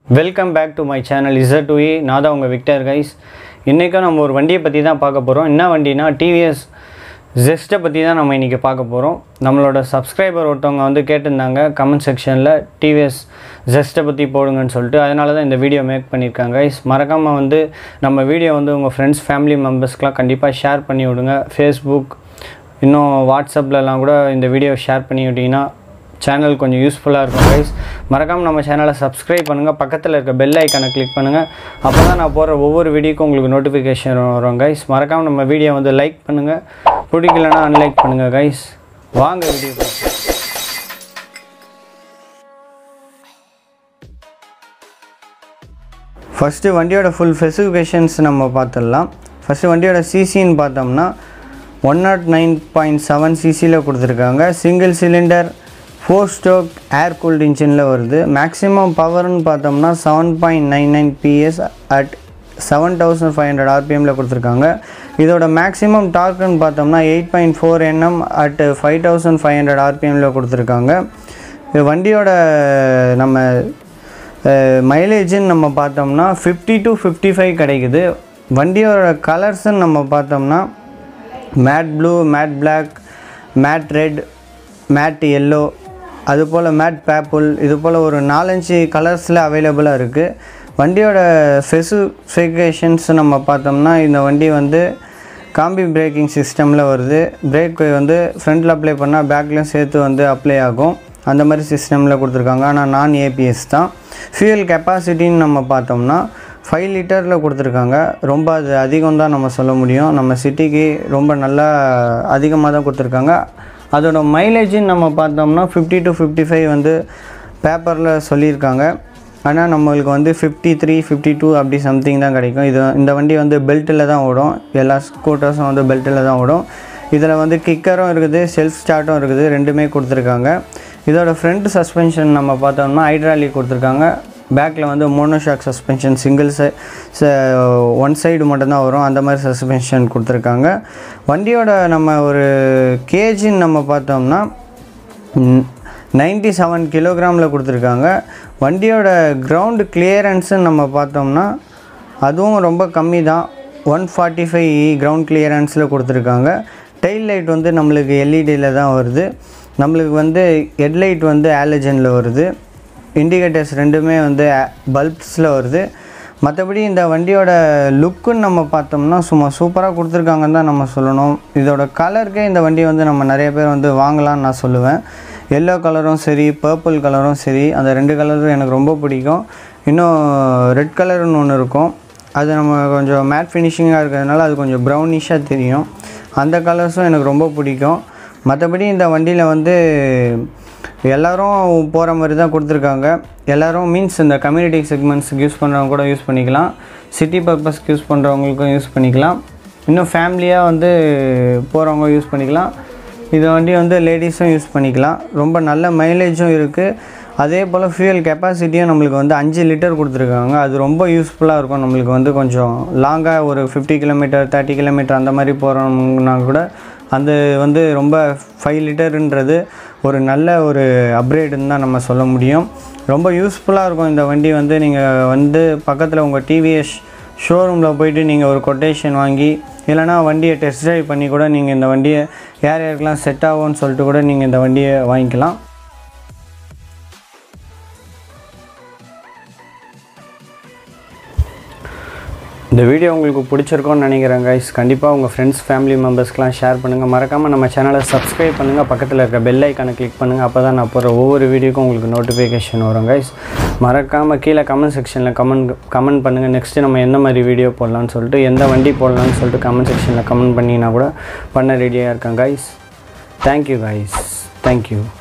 welcome back to my channel Z to நான் தான் உங்கள் விக்டர் கைஸ் இன்றைக்கும் நம்ம ஒரு வண்டியை பற்றி தான் பார்க்க போகிறோம் என்ன வண்டினா டிவிஎஸ் ஜெஸ்ட்டை பற்றி தான் நம்ம இன்றைக்கி பார்க்க போகிறோம் நம்மளோட சப்ஸ்கிரைபர் ஒருத்தவங்க வந்து கேட்டிருந்தாங்க கமெண்ட் செக்ஷனில் டிவிஎஸ் ஜெஸ்ட்டை பற்றி போடுங்கன்னு சொல்லிட்டு அதனால தான் இந்த வீடியோ மேக் பண்ணியிருக்காங்க கைஸ் மறக்காமல் வந்து நம்ம வீடியோ வந்து உங்கள் ஃப்ரெண்ட்ஸ் ஃபேமிலி மெம்பர்ஸ்க்கெலாம் கண்டிப்பாக ஷேர் பண்ணி விடுங்க ஃபேஸ்புக் இன்னும் வாட்ஸ்அப்லலாம் கூட இந்த வீடியோ ஷேர் பண்ணி விட்டிங்கன்னா சேனல் கொஞ்சம் யூஸ்ஃபுல்லாக இருக்கும் கைஸ் மறக்காமல் நம்ம சேனலை சப்ஸ்கிரைப் பண்ணுங்கள் பக்கத்தில் இருக்க பெல் ஐக்கானை கிளிக் பண்ணுங்கள் அப்போ தான் நான் போடுற ஒவ்வொரு வீடியோக்கும் உங்களுக்கு நோட்டிஃபிகேஷன் வரும் கைஸ் மறக்காமல் நம்ம வீடியோ வந்து லைக் பண்ணுங்கள் பிடிக்கலனா அன்லைக் பண்ணுங்கள் கைஸ் வாங்க வீடியோ பார்க்கலாம் ஃபஸ்ட்டு வண்டியோட ஃபுல் ஸ்பெசிஃபிகேஷன்ஸ் நம்ம பார்த்துடலாம் ஃபஸ்ட்டு வண்டியோட சிசின்னு பார்த்தோம்னா one nought nine point seven சிசியில் கொடுத்துருக்காங்க single cylinder four stroke air cooled இன்ஜினில் வருது மேக்ஸிமம் பவர்னு பார்த்தோம்னா seven point nine nine PS at seven thousand five hundred ஆர்பிஎம்மில் கொடுத்துருக்காங்க இதோட மேக்ஸிமம் டார்க்குன்னு பார்த்தோம்னா eight point four NM at five thousand five hundred ஆர்பிஎம்மில் கொடுத்துருக்காங்க இது வண்டியோட நம்ம மைலேஜுன்னு நம்ம பார்த்தோம்னா ஃபிஃப்டி டு ஃபிஃப்டி ஃபைவ் கிடைக்குது வண்டியோட கலர்ஸ்ன்னு நம்ம பார்த்தோம்னா matte blue matte black matte red matte yellow அதுபோல் மேட் பேப்புள் இது போல் ஒரு நாலஞ்சு கலர்ஸில் அவைலபிளாக இருக்குது வண்டியோட ஸ்பெசிஃபிகேஷன்ஸ் நம்ம பார்த்தோம்னா இந்த வண்டி வந்து காம்பி பிரேக்கிங் சிஸ்டமில் வருது பிரேக் வந்து ஃப்ரண்ட்டில் அப்ளை பண்ணால் பேக்லேயும் சேர்த்து வந்து அப்ளை ஆகும் அந்த மாதிரி சிஸ்டமில் கொடுத்துருக்காங்க ஆனால் நான் ஏபிஎஸ் தான் ஃபியூயல் கெப்பாசிட்டின்னு நம்ம பார்த்தோம்னா ஃபைவ் லிட்டரில் கொடுத்துருக்காங்க ரொம்ப அது அதிகம் தான் நம்ம சொல்ல முடியும் நம்ம சிட்டிக்கு ரொம்ப நல்லா அதிகமாக தான் கொடுத்துருக்காங்க அதோட மைலேஜுன்னு நம்ம பார்த்தோம்னா ஃபிஃப்டி டு ஃபிஃப்டி ஃபைவ் வந்து பேப்பரில் சொல்லியிருக்காங்க ஆனால் நம்மளுக்கு வந்து ஃபிஃப்டி த்ரீ ஃபிஃப்டி டூ அப்படி சம்திங் தான் கிடைக்கும் இது இந்த வண்டி வந்து பெல்ட்டில் தான் ஓடும் எல்லா ஸ்கூட்டர்ஸும் வந்து பெல்ட்டில் தான் ஓடும் இதில் வந்து கிக்கரும் இருக்குது செல்ஃப் ஸ்டார்ட்டும் இருக்குது ரெண்டுமே கொடுத்துருக்காங்க இதோட ஃப்ரண்ட் சஸ்பென்ஷன் நம்ம பார்த்தோம்னா ஹைட்ராலிக் கொடுத்துருக்காங்க பேக்கில் வந்து மோனோஷாக் சஸ்பென்ஷன் சிங்கிள் சை ஒன் சைடு மட்டும்தான் வரும் அந்த மாதிரி சஸ்பென்ஷன் கொடுத்துருக்காங்க வண்டியோட நம்ம ஒரு கேஜின்னு நம்ம பார்த்தோம்னா நைன்ட்டி செவன் கிலோகிராமில் கொடுத்துருக்காங்க வண்டியோட கிரவுண்டு கிளியரன்ஸுன்னு நம்ம பார்த்தோம்னா அதுவும் ரொம்ப கம்மி தான் ஒன் ஃபார்ட்டி ஃபைவ் கிரவுண்ட் கிளியரன்ஸில் கொடுத்துருக்காங்க டெயில் லைட் வந்து நம்மளுக்கு எல்இடியில் தான் வருது நம்மளுக்கு வந்து ஹெட்லைட் வந்து ஆலஜனில் வருது இண்டிகேட்டர்ஸ் ரெண்டுமே வந்து பல்ப்ஸில் வருது மற்றபடி இந்த வண்டியோட லுக்குன்னு நம்ம பார்த்தோம்னா சும்மா சூப்பராக கொடுத்துருக்காங்கன்னு தான் நம்ம சொல்லணும் இதோட கலருக்கே இந்த வண்டி வந்து நம்ம நிறைய பேர் வந்து வாங்கலாம்னு நான் சொல்லுவேன் எல்லோ கலரும் சரி பர்பிள் கலரும் சரி அந்த ரெண்டு கலரும் எனக்கு ரொம்ப பிடிக்கும் இன்னும் ரெட் கலர்னு ஒன்று இருக்கும் அது நம்ம கொஞ்சம் மேட் ஃபினிஷிங்காக இருக்கிறதுனால அது கொஞ்சம் ப்ரௌனிஷாக தெரியும் அந்த கலர்ஸும் எனக்கு ரொம்ப பிடிக்கும் மற்றபடி இந்த வண்டியில் வந்து எல்லோரும் போகிற மாதிரி தான் கொடுத்துருக்காங்க எல்லோரும் மீன்ஸ் இந்த கம்யூனிட்டி செக்மெண்ட்ஸுக்கு யூஸ் பண்ணுறவங்க கூட யூஸ் பண்ணிக்கலாம் சிட்டி பர்பஸ்க்கு யூஸ் பண்ணுறவங்களுக்கும் யூஸ் பண்ணிக்கலாம் இன்னும் ஃபேமிலியாக வந்து போகிறவங்க யூஸ் பண்ணிக்கலாம் இது வண்டி வந்து லேடிஸும் யூஸ் பண்ணிக்கலாம் ரொம்ப நல்ல மைலேஜும் இருக்குது அதே போல் ஃபியூயல் கெப்பாசிட்டியும் நம்மளுக்கு வந்து அஞ்சு லிட்டர் கொடுத்துருக்காங்க அது ரொம்ப யூஸ்ஃபுல்லாக இருக்கும் நம்மளுக்கு வந்து கொஞ்சம் லாங்காக ஒரு ஃபிஃப்டி கிலோமீட்டர் தேர்ட்டி கிலோமீட்டர் அந்த மாதிரி போகிறோம்னா கூட அந்த வந்து ரொம்ப ஃபைவ் லிட்டருன்றது ஒரு நல்ல ஒரு அப்கிரேடுன்னு தான் நம்ம சொல்ல முடியும் ரொம்ப யூஸ்ஃபுல்லாக இருக்கும் இந்த வண்டி வந்து நீங்கள் வந்து பக்கத்தில் உங்கள் டிவிஎஸ் ஷோரூமில் போயிட்டு நீங்கள் ஒரு கொட்டேஷன் வாங்கி இல்லைனா வண்டியை டெஸ்ட் ட்ரைவ் பண்ணி கூட நீங்கள் இந்த வண்டியை யார் யாருக்கெல்லாம் செட் ஆகும்னு சொல்லிட்டு கூட நீங்கள் இந்த வண்டியை வாங்கிக்கலாம் இந்த வீடியோ உங்களுக்கு பிடிச்சிருக்கோன்னு நினைக்கிறேன் கைஸ் கண்டிப்பாக உங்கள் ஃப்ரெண்ட்ஸ் ஃபேமிலி மெம்பர்ஸ்க்கெலாம் ஷேர் பண்ணுங்கள் மறக்காமல் நம்ம சேனலை சப்ஸ்கிரைப் பண்ணுங்கள் பக்கத்தில் இருக்க பெல் ஐக்கானை கிளிக் பண்ணுங்கள் அப்போ தான் நான் போகிற ஒவ்வொரு வீடியோக்கும் உங்களுக்கு நோட்டிஃபிகேஷன் வரும் கைஸ் மறக்காமல் கீழே கமெண்ட் செக்ஷனில் கமெண்ட் கமெண்ட் பண்ணுங்கள் நெக்ஸ்ட்டு நம்ம எந்த மாதிரி வீடியோ போடலான்னு சொல்லிட்டு எந்த வண்டி போடலான்னு சொல்லிட்டு கமெண்ட் செக்ஷனில் கமெண்ட் பண்ணினா கூட பண்ண ரெடியாக இருக்கேன் கைஸ் தேங்க்யூ கைஸ் தேங்க்யூ